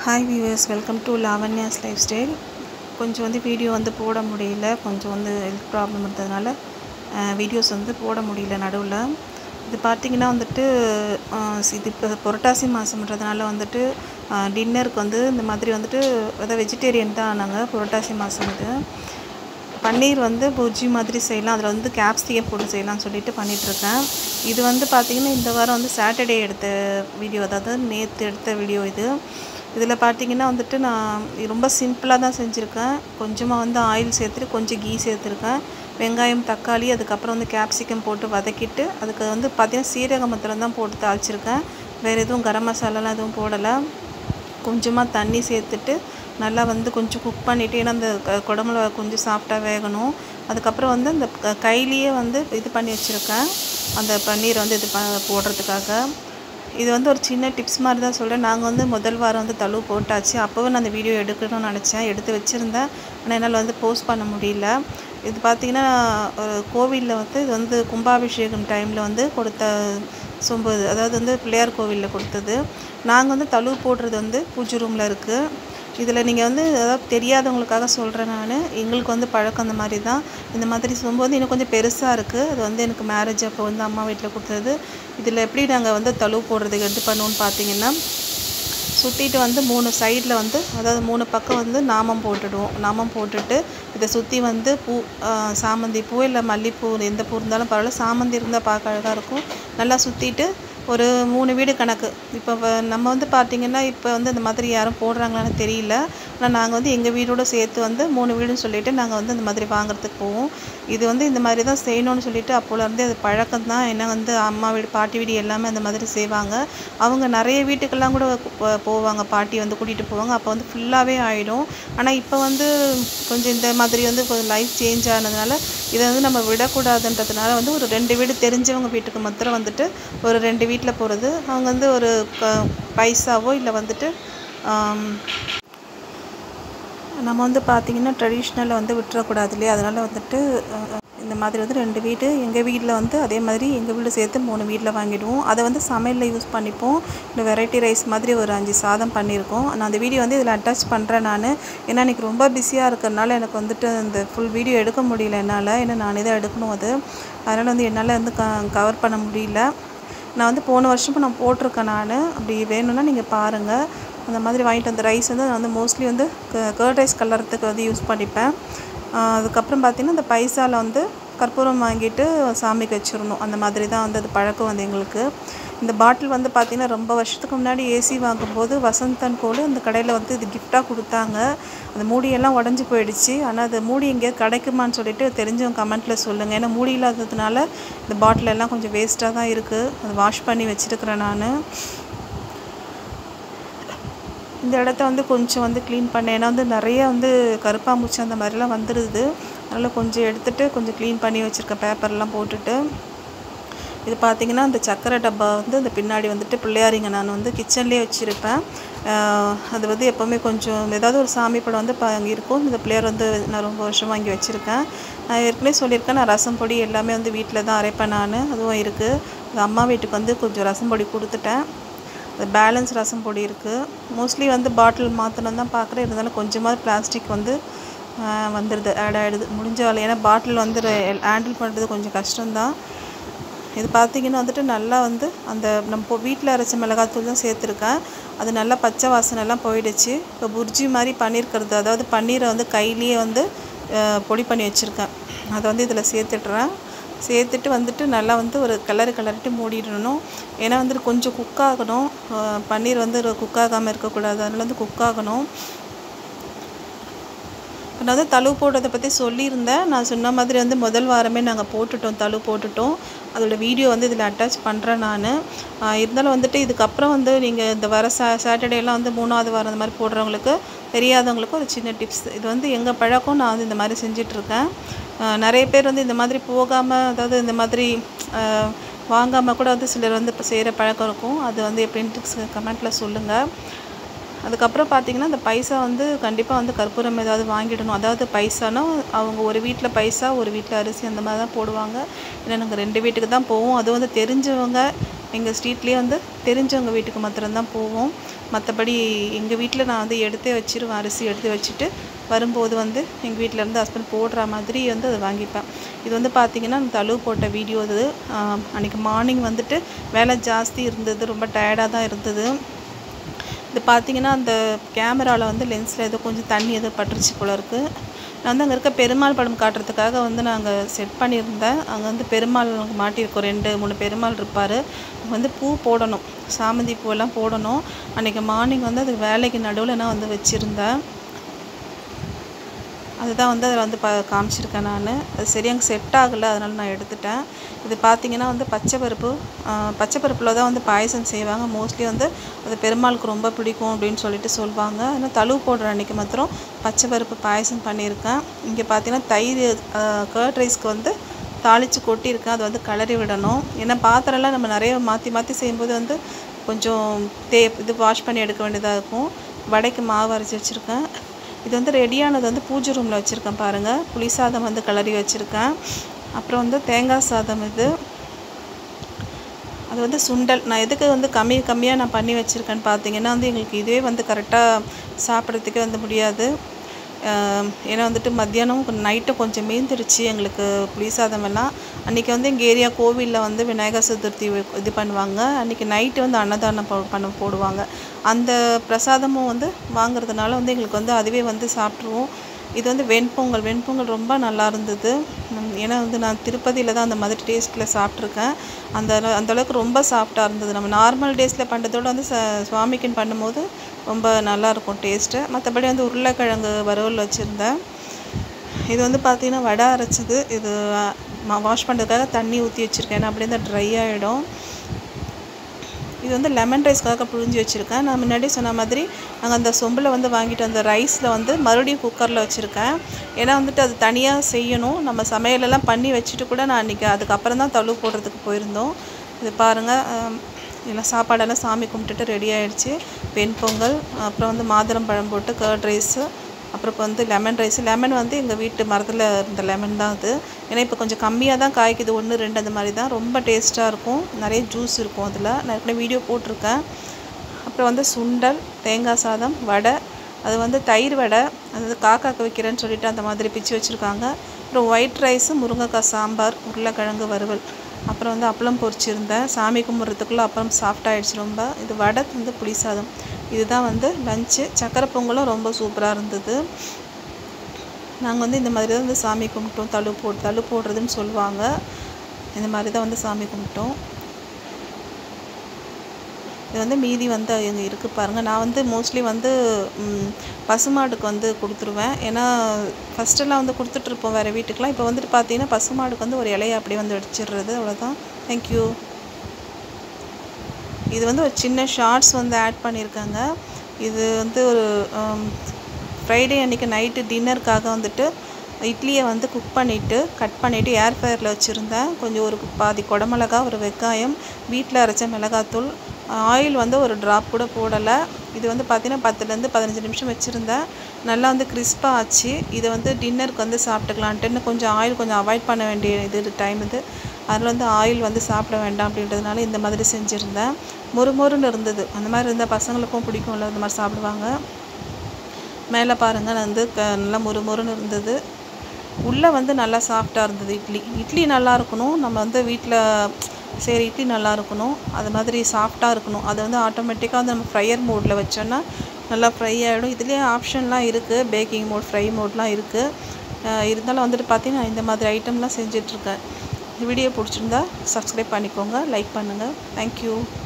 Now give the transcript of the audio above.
Hi viewers welcome to Lavanya's lifestyle கொஞ்சம் வந்து video வந்து போட முடியல கொஞ்சம் வந்து ஹெல்த் ப்ராப்ளம் இருந்ததுனால வீடியோஸ் வந்து போட முடியல நடுவில் இது பார்த்திங்கன்னா வந்துட்டு அஹ், இது இப்போ புரட்டாசி மாதம்ன்றதுனால வந்துட்டு டின்னருக்கு வந்து இந்த மாதிரி வந்துட்டு அதாவது வெஜிடேரியன் தான் நாங்கள் புரட்டாசி மாதம் இது பன்னீர் வந்து புஜ்ஜி மாதிரி செய்யலாம் அதில் வந்து கேப்சிகம் போட்டு செய்யலாம்னு சொல்லிட்டு பண்ணிகிட்ருக்கேன் இது வந்து பார்த்திங்கன்னா இந்த வாரம் வந்து சாட்டர்டே எடுத்த வீடியோ அதாவது நேற்று எடுத்த வீடியோ இது இதில் பார்த்தீங்கன்னா வந்துட்டு நான் இது ரொம்ப சிம்பிளாக தான் செஞ்சுருக்கேன் கொஞ்சமாக வந்து ஆயில் சேர்த்துட்டு கொஞ்சம் கீ சேர்த்துருக்கேன் வெங்காயம் தக்காளி அதுக்கப்புறம் வந்து கேப்சிகம் போட்டு வதக்கிட்டு அதுக்கு வந்து பார்த்திங்கன்னா சீரக மத்தளம் தான் போட்டு தாளிச்சிருக்கேன் வேறு எதுவும் கரம் மசாலாலாம் எதுவும் போடலை கொஞ்சமாக தண்ணி சேர்த்துட்டு நல்லா வந்து கொஞ்சம் குக் பண்ணிவிட்டு ஏன்னா அந்த க- குடம்புல கொஞ்சம் சாஃப்டாக வேகணும் அதுக்கப்புறம் வந்து அந்த க- கையிலேயே வந்து இது பண்ணி வச்சுருக்கேன் அந்த பன்னீர் வந்து இது ப போடுறதுக்காக இது வந்து ஒரு சின்ன டிப்ஸ் மாதிரி தான் சொல்கிறேன் நாங்கள் வந்து முதல் வாரம் வந்து தழுவு போட்டாச்சு அப்போவே நான் அந்த வீடியோ எடுக்கணும்னு நினச்சேன் எடுத்து வச்சுருந்தேன் ஆனால் என்னால் வந்து போஸ்ட் பண்ண முடியல இது பார்த்திங்கன்னா ஒரு கோவிலில் வந்து இது வந்து கும்பாபிஷேகம் டைமில் வந்து கொடுத்த சொம்பு இது. அதாவது வந்து பிள்ளையார் கோவிலில் கொடுத்தது நாங்கள் வந்து தழுவு போடுறது வந்து பூஜை ரூமில் இருக்குது இதில் நீங்கள் வந்து அதாவது தெரியாதவங்களுக்காக சொல்கிறேன் நான் எங்களுக்கு வந்து பழக்கம் அந்த மாதிரி தான் இந்த மாதிரி சொம்பு வந்து இன்னும் கொஞ்சம் பெருசாக இருக்குது அது வந்து எனக்கு மேரேஜ் அப்போ வந்து அம்மா வீட்டில் கொடுத்தது இதில் எப்படி நாங்கள் வந்து தழுவு போடுறதுக்கு எடுத்து பண்ணுவோன்னு பார்த்தீங்கன்னா சுற்றிட்டு வந்து மூணு சைடில் வந்து அதாவது மூணு பக்கம் வந்து நாமம் போட்டுடுவோம் நாமம் போட்டுட்டு இதை சுற்றி வந்து பூ ஆ, சாமந்தி பூ இல்லை மல்லிப்பூ எந்த பூ இருந்தாலும் பரவாயில்ல சாமந்தி இருந்தால் பார்க்க அழகாக இருக்கும் நல்லா சுற்றிட்டு ஒரு மூணு வீடு கணக்கு இப்போ வ- நம்ம வந்து பார்த்திங்கன்னா இப்போ வந்து இந்த மாதிரி யாரும் போடுறாங்களான்னு தெரியல ஆனால் நாங்கள் வந்து எங்கள் வீடோட சேர்த்து வந்து மூணு வீடுன்னு சொல்லிட்டு நாங்கள் வந்து இந்த மாதிரி வாங்குறதுக்கு போவோம் இது வந்து இந்த மாதிரி தான் செய்யணும்னு சொல்லிட்டு அப்போலேருந்தே அது பழக்கம் தான் ஏன்னா வந்து அம்மா வீடு பாட்டி வீடு எல்லாமே அந்த மாதிரி செய்வாங்க அவங்க நிறைய வீட்டுக்கெல்லாம் கூட போ- போவாங்க பாட்டி வந்து கூட்டிகிட்டு போவாங்க அப்போ வந்து ஃபுல்லாகவே ஆகிடும் ஆனால் இப்போ வந்து கொஞ்சம் இந்த மாதிரி வந்து கொஞ்சம் லைஃப் சேஞ்ச் ஆனதுனால இதை வந்து நம்ம விடக்கூடாதுன்றதுனால வந்து ஒரு ரெண்டு வீடு தெரிஞ்சவங்க வீட்டுக்கு மாத்திரம் வந்துட்டு ஒரு ரெண்டு வீட்டில் போகிறது அவங்க வந்து ஒரு க பைசாவோ இல்லை வந்துட்டு ஆம், நம்ம வந்து பார்த்திங்கன்னா ட்ரெடிஷ்னலில் வந்து விட்டுறக்கூடாது இல்லையா அதனால் வந்துட்டு அஹ், இந்த மாதிரி வந்து ரெண்டு வீடு எங்கள் வீட்டில் வந்து அதே மாதிரி எங்கள் வீடு சேர்த்து மூணு வீட்டில் வாங்கிடுவோம் அதை வந்து சமையலில் யூஸ் பண்ணிப்போம் இந்த வெரைட்டி ரைஸ் மாதிரி ஒரு அஞ்சு சாதம் பண்ணியிருக்கோம் நான் அந்த வீடியோ வந்து இதில் அட்டாச் பண்ணுறேன் நான் ஏன்னா எனக்கு ரொம்ப பிஸியாக இருக்கிறனால எனக்கு வந்துட்டு இந்த ஃபுல் வீடியோ எடுக்க முடியல என்னால் ஏன்னா நானே தான் எடுக்கணும் அது அதனால் வந்து என்னால் வந்து க கவர் பண்ண முடியல நான் வந்து போன வருஷமும் நான் போட்டிருக்கேன் நான் அப்படி வேணும்னா நீங்கள் பாருங்கள் அந்த மாதிரி வாங்கிட்டு வந்த ரைஸ் வந்து நான் வந்து மோஸ்ட்லி வந்து கேர்ட் ரைஸ் கலர்றதுக்கு வந்து யூஸ் பண்ணிப்பேன் ஆஹ் அதுக்கப்புறம் பார்த்திங்கன்னா இந்த பைசாவில் வந்து கற்பூரம் வாங்கிட்டு சாமிக்கு வச்சிடணும் அந்த மாதிரி தான் வந்து அது பழக்கம் வந்து எங்களுக்கு இந்த பாட்டில் வந்து பார்த்திங்கன்னா ரொம்ப வருஷத்துக்கு முன்னாடி ஏசி வாங்கும்போது வசந்தன் கோல் அந்த கடையில் வந்து இது கிஃப்டாக கொடுத்தாங்க அந்த மூடியெல்லாம் உடஞ்சி போயிடுச்சு ஆனால் அது மூடி எங்கேயாவது கிடைக்குமான்னு சொல்லிட்டு தெரிஞ்சவங்க கமெண்ட்டில் சொல்லுங்கள் ஏன்னா மூடி இல்லாததுனால இந்த பாட்டில் எல்லாம் கொஞ்சம் வேஸ்ட்டாக தான் இருக்குது அது வாஷ் பண்ணி வச்சுருக்கிறேன் நான் இந்த இடத்த வந்து கொஞ்சம் வந்து க்ளீன் பண்ணேன் ஏன்னா வந்து நிறைய வந்து கருப்பாம்பூச்சி அந்த மாதிரிலாம் வந்துடுது அதனால் கொஞ்சம் எடுத்துட்டு கொஞ்சம் க்ளீன் பண்ணி வச்சுருக்கேன் பேப்பர்லாம் போட்டுட்டு இது பார்த்தீங்கன்னா இந்த சக்கரை டப்பா வந்து இந்த பின்னாடி வந்துட்டு பிள்ளையாரிங்க நான் வந்து கிச்சன்லேயே வச்சுருப்பேன் ஆஹ் அது வந்து எப்போவுமே கொஞ்சம் ஏதாவது ஒரு சாமி படம் வந்து ப அங்கே இருக்கும் இந்த பிள்ளையார் வந்து நான் ரொம்ப வருஷமாக இங்கே வச்சுருக்கேன் நான் ஏற்கனவே சொல்லியிருக்கேன் நான் ரசம் பொடி எல்லாமே வந்து வீட்டில் தான் அரைப்பேன் நான் அதுவும் இருக்குது அது அம்மா வீட்டுக்கு வந்து கொஞ்சம் ரசம் பொடி கொடுத்துட்டேன் அது பேலன்ஸ் ரசம் பொடி இருக்குது மோஸ்ட்லி வந்து பாட்டில் மாற்றணும் தான் பார்க்குறேன் இருந்தாலும் கொஞ்சமாவது பிளாஸ்டிக் வந்து ஆஹ் வந்துடுது ஆட் ஆகிடுது முடிஞ்ச வேலை ஏன்னா பாட்டில் வந்து ஹேண்டில் பண்ணுறது கொஞ்சம் கஷ்டம்தான் இது பார்த்தீங்கன்னா வந்துட்டு நல்லா வந்து அந்த நம்ம வீட்டில் அரைச்ச மிளகாத்தூள் தான் சேர்த்துருக்கேன் அது நல்லா பச்சை வாசனை எல்லாம் போயிடுச்சு இப்போ புர்ஜி மாதிரி பண்ணியிருக்கிறது அதாவது பன்னீரை வந்து கையிலேயே வந்து அஹ், பொடி பண்ணி வச்சுருக்கேன் அதை வந்து இதில் சேர்த்துட்றேன் சேர்த்துட்டு வந்துட்டு நல்லா வந்து ஒரு கலரு கலரிட்டு மூடிடணும் ஏன்னா வந்துட்டு கொஞ்சம் குக் ஆகணும் அஹ், பன்னீர் வந்து குக் ஆகாமல் இருக்கக்கூடாது அதனால வந்து குக் ஆகணும் இப்போ நான் வந்து தழுவு போடுறதை பற்றி சொல்லியிருந்தேன் நான் சொன்ன மாதிரி வந்து முதல் வாரமே நாங்கள் போட்டுட்டோம் தழுவு போட்டுட்டோம் அதோட வீடியோ வந்து இதில் அட்டாச் பண்ணுறேன் நான் இருந்தாலும் வந்துட்டு இதுக்கப்புறம் வந்து நீங்கள் இந்த வர சா சாட்டர்டேலாம் வந்து மூணாவது வாரம் அந்த மாதிரி போடுறவங்களுக்கு தெரியாதவங்களுக்கு ஒரு சின்ன டிப்ஸ் இது வந்து எங்கள் பழக்கம் நான் வந்து இந்த மாதிரி செஞ்சிட்ருக்கேன் நிறைய பேர் வந்து இந்த மாதிரி போகாமல் அதாவது இந்த மாதிரி வாங்காமல் கூட வந்து சிலர் வந்து இப்போ செய்கிற பழக்கம் இருக்கும் அது வந்து எப்படின்ட்டு கமெண்ட்டில் சொல்லுங்கள் அதுக்கப்புறம் பார்த்தீங்கன்னா இந்த பைசா வந்து கண்டிப்பாக வந்து கற்பூரம் ஏதாவது வாங்கிடணும் அதாவது பைசானா அவங்க ஒரு வீட்டில் பைசா ஒரு வீட்டில் அரிசி அந்த மாதிரி தான் போடுவாங்க ஏன்னா நாங்கள் ரெண்டு வீட்டுக்கு தான் போவோம் அதுவும் வந்து தெரிஞ்சவங்க எங்கள் ஸ்ட்ரீட்லேயே வந்து தெரிஞ்சவங்க வீட்டுக்கு மாத்திரம்தான் போவோம் மற்றபடி எங்கள் வீட்டில் நான் வந்து எடுத்தே வச்சிருவேன் அரிசி எடுத்து வச்சுட்டு வரும்போது வந்து எங்கள் வீட்டிலேருந்து ஹஸ்பண்ட் போடுற மாதிரி வந்து அதை வாங்கிப்பேன் இது வந்து பார்த்திங்கன்னா தழுவு போட்ட வீடியோ இது ஆஹ் அன்னைக்கு மார்னிங் வந்துட்டு வேலை ஜாஸ்தி இருந்தது ரொம்ப டயர்டாக தான் இருந்தது இது பார்த்தீங்கன்னா அந்த கேமராவில் வந்து லென்ஸில் ஏதோ கொஞ்சம் தண்ணி ஏதோ பட்டுருச்சு போல இருக்குது நான் வந்து அங்கே இருக்க பெருமாள் படம் காட்டுறதுக்காக வந்து நாங்கள் செட் பண்ணியிருந்தேன் அங்கே வந்து பெருமாள் மாட்டியிருக்கோம் ரெண்டு மூணு பெருமாள் இருப்பார் அங்கே வந்து பூ போடணும் சாமந்தி பூவெல்லாம் போடணும் அன்றைக்கி மார்னிங் வந்து அது வேலைக்கு நடுவில் நான் வந்து வச்சுருந்தேன் அதுதான் வந்து அதில் வந்து ப காமிச்சிருக்கேன் நான் அது சரியாக அங்கே செட் ஆகலை அதனால் நான் எடுத்துட்டேன் இது பார்த்தீங்கன்னா வந்து பச்சை பருப்பு ஆஹ் பச்சை பருப்பில் தான் வந்து பாயசம் செய்வாங்க மோஸ்ட்லி வந்து அது பெருமாளுக்கு ரொம்ப பிடிக்கும் அப்படின்னு சொல்லிட்டு சொல்லுவாங்க ஆனால் தழுவு போடுற அன்றைக்கி மாத்திரம் பச்சை பருப்பு பாயசம் பண்ணியிருக்கேன் இங்கே பார்த்தீங்கன்னா தயிர் கர்ட் ரைஸ்க்கு வந்து தாளித்து கொட்டியிருக்கேன் அது வந்து கிளறி விடணும் ஏன்னா பாத்திரம்லாம் நம்ம நிறைய மாற்றி மாற்றி செய்யும்போது வந்து கொஞ்சம் தே இது வாஷ் பண்ணி எடுக்க வேண்டியதாக இருக்கும் வடைக்கு மாவு அரைச்சி வச்சுருக்கேன் இது வந்து ரெடியானது வந்து பூஜை ரூமில் வச்சுருக்கேன் பாருங்கள் புளி சாதம் வந்து கிளறி வச்சுருக்கேன் அப்புறம் வந்து தேங்காய் சாதம் இது அது வந்து சுண்டல் நான் எதுக்கு வந்து கம்மி கம்மியாக நான் பண்ணி வச்சுருக்கேன்னு பார்த்தீங்கன்னா வந்து எங்களுக்கு இதுவே வந்து கரெக்டாக சாப்பிட்றதுக்கே வந்து முடியாது ஆம், ஏன்னா வந்துட்டு மத்தியானம் நைட்டு கொஞ்சம் மீந்துருச்சு எங்களுக்கு புளி சாதம் எல்லாம் அன்றைக்கி வந்து எங்கள் ஏரியா கோவிலில் வந்து விநாயகர் சதுர்த்தி வி- இது பண்ணுவாங்க அன்றைக்கி நைட்டு வந்து அன்னதானம் போ- பண்ண போடுவாங்க அந்த பிரசாதமும் வந்து வாங்குறதுனால வந்து எங்களுக்கு வந்து அதுவே வந்து சாப்பிட்ருவோம் இது வந்து வெண்பொங்கல் வெண்பொங்கல் ரொம்ப நல்லா இருந்தது உம், ஏன்னா வந்து நான் திருப்பதியில் தான் அந்த மாதிரி டேஸ்ட்டில் சாப்பிட்ருக்கேன் அந்த அள- அந்த அளவுக்கு ரொம்ப சாஃப்டாக இருந்தது நம்ம நார்மல் டேஸில் பண்ணுறதோட வந்து ச சுவாமிக்குன்னு பண்ணும்போது ரொம்ப நல்லா இருக்கும் டேஸ்ட்டு மற்றபடி வந்து உருளைக்கிழங்கு வறுவல் வச்சுருந்தேன் இது வந்து பார்த்தீங்கன்னா வடை அரைச்சது இது வாஷ் பண்ணுறதுக்காக தண்ணி ஊற்றி வச்சுருக்கேன் ஏன்னா அப்படியே தான் ட்ரை ஆகிடும் இது வந்து லெமன் ரைஸ்க்காக புழிஞ்சு வச்சுருக்கேன் நான் முன்னாடி சொன்ன மாதிரி நாங்கள் அந்த சொம்பில் வந்து வாங்கிட்டு அந்த ரைஸில் வந்து மறுபடியும் குக்கரில் வச்சுருக்கேன் ஏன்னா வந்துட்டு அது தனியாக செய்யணும் நம்ம சமையலெல்லாம் பண்ணி வச்சுட்டு கூட நான் அன்றைக்கி அதுக்கப்புறம் தான் தழு போடுறதுக்கு போயிருந்தோம் இது பாருங்கள் எல்லாம் சாப்பாடெல்லாம் சாமி கும்பிட்டுட்டு ரெடி ஆயிடுச்சு வெண்பொங்கல் அப்புறம் வந்து மாதுளம் பழம் போட்டு கர்ட் ரைஸு அப்புறம் இப்போ வந்து லெமன் ரைஸ் லெமன் வந்து எங்கள் வீட்டு மரத்தில் இருந்த லெமன் தான் அது ஏன்னா இப்போ கொஞ்சம் கம்மியாக தான் காய்க்குது ஒன்று ரெண்டு அந்த மாதிரி தான் ரொம்ப டேஸ்ட்டாக இருக்கும் நிறைய ஜூஸ் இருக்கும் அதில் நான் ஏற்கனவே வீடியோ போட்டிருக்கேன் அப்புறம் வந்து சுண்டல் தேங்காய் சாதம் வடை அது வந்து தயிர் வடை அது வந்து காக்காக்கு வைக்கிறேன்னு சொல்லிட்டு அந்த மாதிரி பிச்சு வச்சுருக்காங்க அப்புறம் ஒயிட் ரைஸு முருங்கைக்காய் சாம்பார் உருளைக்கிழங்கு வறுவல் அப்புறம் வந்து அப்பளம் பொரிச்சிருந்தேன் சாமி கும்பிட்றதுக்குள்ளே அப்பளம் சாஃப்ட் ஆயிடுச்சு ரொம்ப இது வடை வந்து புளி சாதம் இதுதான் வந்து லஞ்சு சக்கரை பொங்கலும் ரொம்ப சூப்பராக இருந்தது நாங்கள் வந்து இந்த மாதிரி தான் வந்து சாமி கும்பிட்டோம் தழு போ தழு போடுறதுன்னு சொல்லுவாங்க இந்த மாதிரி தான் வந்து சாமி கும்பிட்டோம் இது வந்து மீதி வந்து எங்கே இருக்குது பாருங்கள் நான் வந்து மோஸ்ட்லி வந்து ம், பசுமாடுக்கு வந்து கொடுத்துருவேன் ஏன்னா ஃபஸ்ட்டெல்லாம் வந்து கொடுத்துட்ருப்போம் வேறு வீட்டுக்கெலாம் இப்போ வந்துட்டு பார்த்தீங்கன்னா பசுமாடுக்கு வந்து ஒரு இலையை அப்படியே வந்து அடிச்சிடுறது அவ்வளோதான் தேங்க்யூ இது வந்து ஒரு சின்ன ஷார்ட்ஸ் வந்து ஆட் பண்ணியிருக்காங்க இது வந்து ஒரு ஃப்ரைடே அன்றைக்கி நைட்டு டின்னருக்காக வந்துட்டு இட்லியை வந்து குக் பண்ணிவிட்டு கட் பண்ணிவிட்டு ஏர் ஃபயரில் வச்சுருந்தேன் கொஞ்சம் ஒரு பாதி குடமிளகா ஒரு வெங்காயம் வீட்டில் அரைச்ச மிளகாத்தூள் ஆயில் வந்து ஒரு ட்ராப் கூட போடலை இது வந்து பார்த்திங்கன்னா பத்துலேருந்து பதினஞ்சு நிமிஷம் வச்சுருந்தேன் நல்லா வந்து கிறிஸ்பாக ஆச்சு இதை வந்து டின்னருக்கு வந்து சாப்பிட்டுக்கலான்ட்டு இன்னும் கொஞ்சம் ஆயில் கொஞ்சம் அவாய்ட் பண்ண வேண்டிய இது டைம் இது அதில் வந்து ஆயில் வந்து சாப்பிட வேண்டாம் அப்படின்றதுனால இந்த மாதிரி செஞ்சுருந்தேன் மொறு மொறுன்னு இருந்தது அந்த மாதிரி இருந்தால் பசங்களுக்கும் பிடிக்கும்ல இந்த மாதிரி சாப்பிடுவாங்க மேலே பாருங்கள் வந்து க நல்லா மொறு மொறுன்னு இருந்தது உள்ளே வந்து நல்லா சாஃப்டாக இருந்தது இட்லி இட்லி நல்லா இருக்கணும் நம்ம வந்து வீட்டில் சரி இட்லி நல்லா இருக்கணும் அது மாதிரி சாஃப்டாக இருக்கணும் அதை வந்து ஆட்டோமேட்டிக்காக வந்து நம்ம ஃப்ரையர் மோடில் வச்சோன்னா நல்லா ஃப்ரை ஆகிடும் இதுலேயே ஆப்ஷன்லாம் இருக்குது பேக்கிங் மோட் ஃப்ரை மோட்லாம் இருக்குது இருந்தாலும் வந்துட்டு பார்த்தீங்கன்னா இந்த மாதிரி ஐட்டம்லாம் செஞ்சிட்ருக்கேன் இந்த வீடியோ பிடிச்சிருந்தா சப்ஸ்கிரைப் பண்ணிக்கோங்க லைக் பண்ணுங்கள் தேங்க்யூ